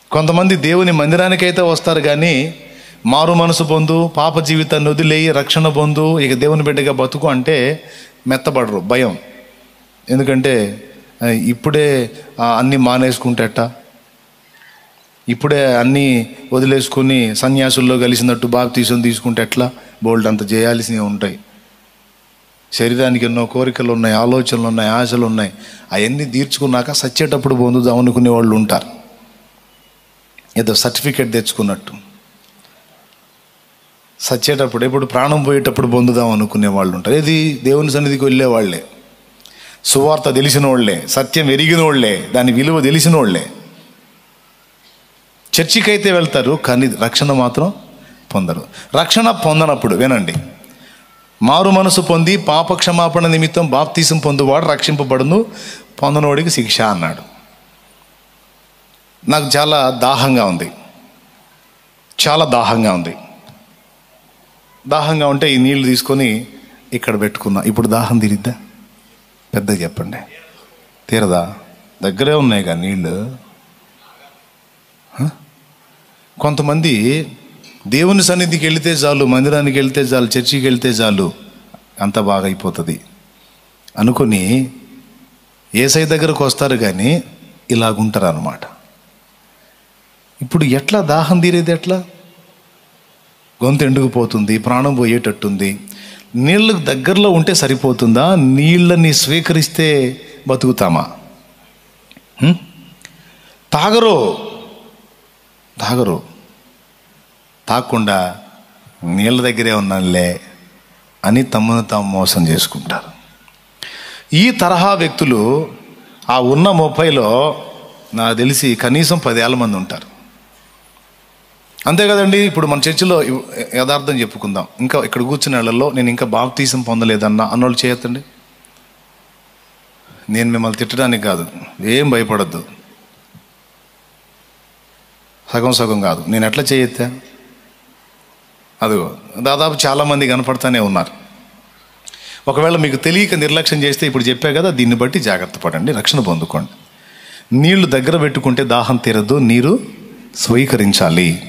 కొంతమంది దేవుని మందిరానికైతే వస్తారు కానీ మారు మనసు పొందు పాప జీవితాన్ని వదిలేయి రక్షణ పొందు ఇక దేవుని బిడ్డగా బతుకు అంటే మెత్తబడరు భయం ఎందుకంటే ఆ, ఇప్పుడే ఆ, అన్నీ మానేసుకుంటేట ఇప్పుడే అన్నీ వదిలేసుకుని సన్యాసుల్లో కలిసినట్టు బాబు తీసుకొని తీసుకుంటే ఎట్లా బోల్డ్ అంత చేయాల్సినవి ఉంటాయి శరీరానికి ఎన్నో కోరికలు ఉన్నాయి ఆలోచనలు ఉన్నాయి ఆశలు ఉన్నాయి అవన్నీ తీర్చుకున్నాక సచ్చేటప్పుడు పొందుదాం అనుకునే వాళ్ళు ఉంటారు ఏదో సర్టిఫికేట్ తెచ్చుకున్నట్టు సచ్చేటప్పుడు ఎప్పుడు ప్రాణం పోయేటప్పుడు పొందుదాం అనుకునే వాళ్ళు ఉంటారు ఇది దేవుని సన్నిధికి వెళ్ళే వాళ్ళే సువార్త తెలిసిన వాళ్ళే సత్యం ఎరిగిన వాళ్ళే దాని విలువ తెలిసిన వాళ్ళే చర్చికి అయితే వెళ్తారు కానీ రక్షణ మాత్రం పొందరు రక్షణ పొందనప్పుడు వినండి మారు మనసు పొంది పాప క్షమాపణ నిమిత్తం బాప్తీసం పొందువాడు రక్షింపబడును పొందనోడికి శిక్ష అన్నాడు నాకు చాలా దాహంగా ఉంది చాలా దాహంగా ఉంది దాహంగా ఉంటే ఈ నీళ్లు తీసుకొని ఇక్కడ పెట్టుకున్నా ఇప్పుడు దాహం తీరిద్దా పెద్దగా చెప్పండి తీరదా దగ్గరే ఉన్నాయి కదా నీళ్ళు హ? కొంతమంది దేవుని సన్నిధికి వెళితే చాలు మందిరానికి వెళ్తే చాలు చర్చికి వెళ్తే చాలు అంత బాగా అయిపోతుంది అనుకొని ఏసై దగ్గరకు వస్తారు కానీ ఇలాగుంటారు అనమాట ఇప్పుడు ఎట్లా దాహం తీరేది ఎట్లా గొంతు ఎండుకుపోతుంది ప్రాణం పోయేటట్టుంది నీళ్ళకు దగ్గరలో ఉంటే సరిపోతుందా నీళ్ళని స్వీకరిస్తే బతుకుతామా హ్మ్? తాగరు తాగరు తాగకుండా నీళ్ళ దగ్గరే ఉన్నానులే అని తమను తాము మోసం చేసుకుంటారు ఈ తరహా వ్యక్తులు ఆ ఉన్న ముప్పైలో నాకు తెలిసి కనీసం పదేళ్ళ మంది ఉంటారు అంతే కదండి ఇప్పుడు మన చర్చిలో ఇవ్- యథార్థం చెప్పుకుందాం ఇంకా ఇక్కడ కూర్చున్న వాళ్ళలో నేను ఇంకా బాప్తీసం పొందలేదన్న అన్నోళ్ళు చేయొద్దండి నేను మిమ్మల్ని తిట్టడానికి కాదు ఏం భయపడద్దు సగం సగం కాదు నేను ఎట్లా చేయొత్తా అదిగో దాదాపు చాలామంది కనపడతానే ఉన్నారు ఒకవేళ మీకు తెలియక నిర్లక్ష్యం చేస్తే ఇప్పుడు చెప్పా కదా దీన్ని బట్టి జాగ్రత్త పడండి రక్షణ పొందుకోండి నీళ్లు దగ్గర పెట్టుకుంటే దాహం తీరదు నీరు స్వీకరించాలి